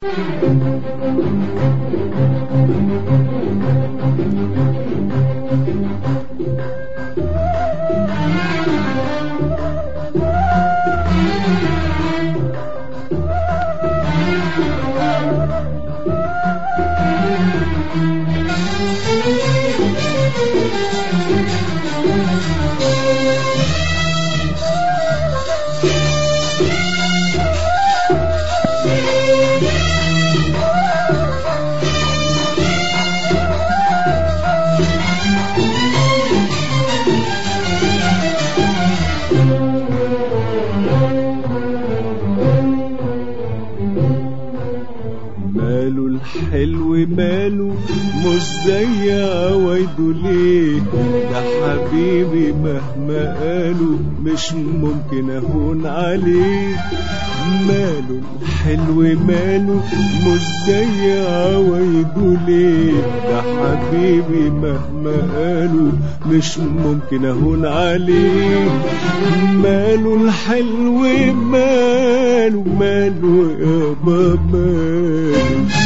ماله الحلو ماله مش زي عوايده ليه ده حبيبي مهما قالوا مش ممكن اهون عليه ماله الحلو ماله مش زي عوايده ليه ده حبيبي مهما قالوا مش ممكن اهون عليه ماله الحلو ماله ماله يابا ماله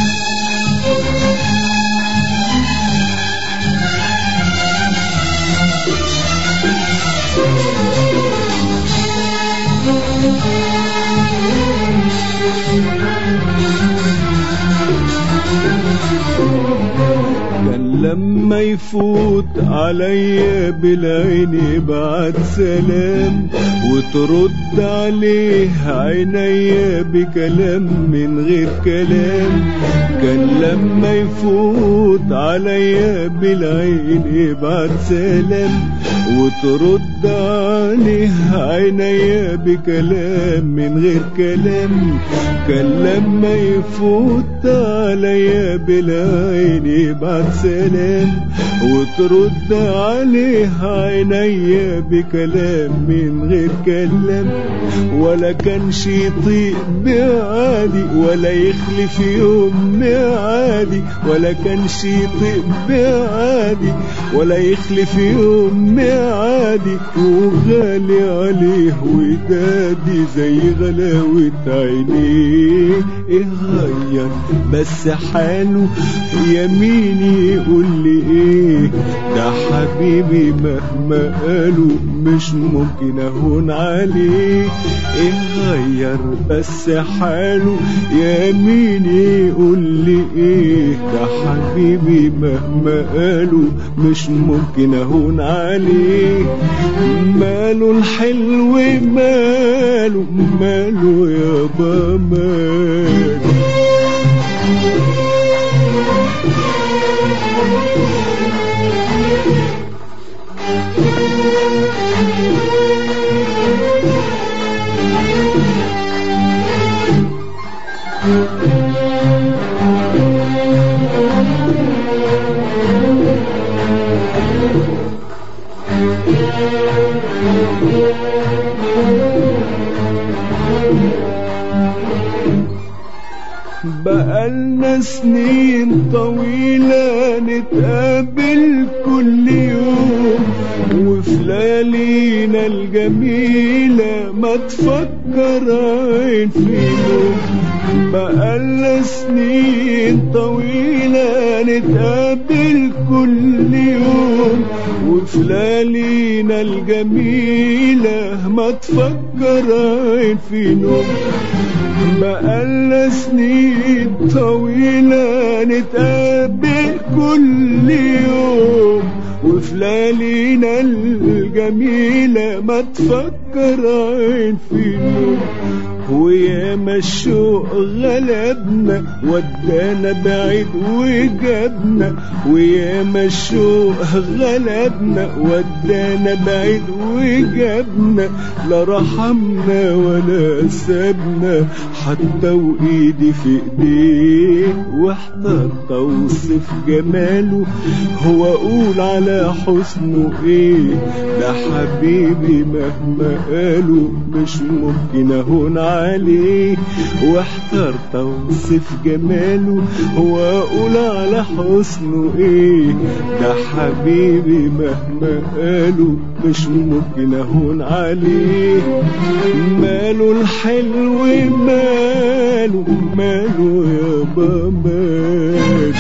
كان لما يفوت عليا بالعين يبعت سلام وترد عليه عينيا بكلام من غير كلام كان لما يفوت عليا بالعين يبعت سلام وترد عليه عينيا بكلام من غير كلام كان لما يفوت عليا بالعين يبعت سلام وترد عليه عينيا بكلام من غير كلام ولا كانش يطيق بعادي ولا يخلف يوم معادي ولا كانش يطيق بعادي ولا يخلف يوم معادي وغالي عليه ودادي زي غلاوة عينيه ايه غير بس حاله يميني يقول لي ايه ده حبيبي مهما قالوا مش ممكن اهون عليه ايه غير بس حاله يميني يقول لي ايه ده حبيبي مهما قالوا مش ممكن اهون عليه ماله الحلو ماله ماله يابا ماله بقالنا سنين طويلة نتقابل كل يوم وفي ليالينا الجميلة ما تفكر عين في نوم بقالنا سنين طويلة نتقابل كل يوم وفي ليالينا الجميلة ما تفكر عين في نوم بقالنا سنين طويلة نتقابل كل يوم وفي ليالينا الجميلة ما تفكر عين في نوم وياما الشوق غلبنا ودانا بعيد وجابنا وياما الشوق غلبنا ودانا بعيد وجابنا لا رحمنا ولا سابنا حتى وايدي في ايديه واحترت اوصف جماله هو اقول على حسنه ايه ده حبيبي مهما قالوا مش ممكن اهون عليه عليه واحترت اوصف جماله واقول على حسنه ايه ده حبيبي مهما قالوا مش ممكن اهون عليه ماله الحلو ماله ماله يابا ماله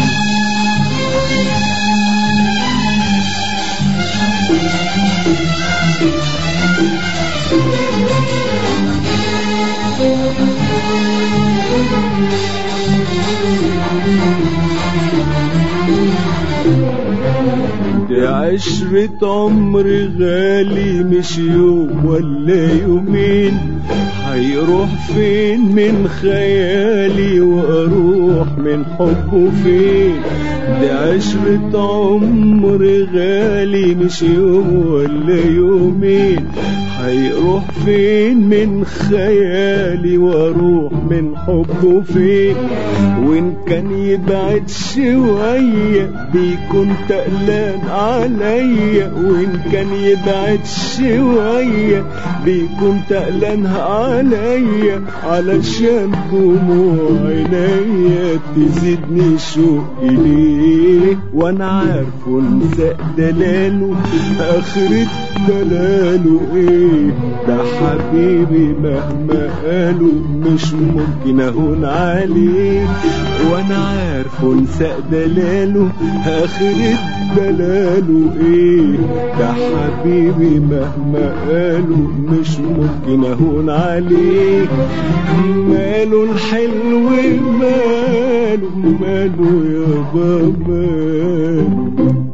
دي عشرة عمر غالي مش يوم ولا يومين هيروح فين من خيالي واروح من حبه فين دي عشرة عمر غالي مش يوم ولا يومين هيروح فين من خيالي واروح من حبه فين وان كان يبعد شوية بيكون تقلان عليا وان كان يبعد شوية بيكون تقلان عليا علشان دموع عينيا تزيدني شوقي ليه وانا عارف انسى دلاله اخرة دلاله ايه ده حبيبي مهما قالوا مش ممكن اهون عليه وانا عارف انسى دلاله اخرة دلاله ايه ده حبيبي مهما قالوا مش ممكن اهون عليه ماله الحلو ماله ماله يابا ماله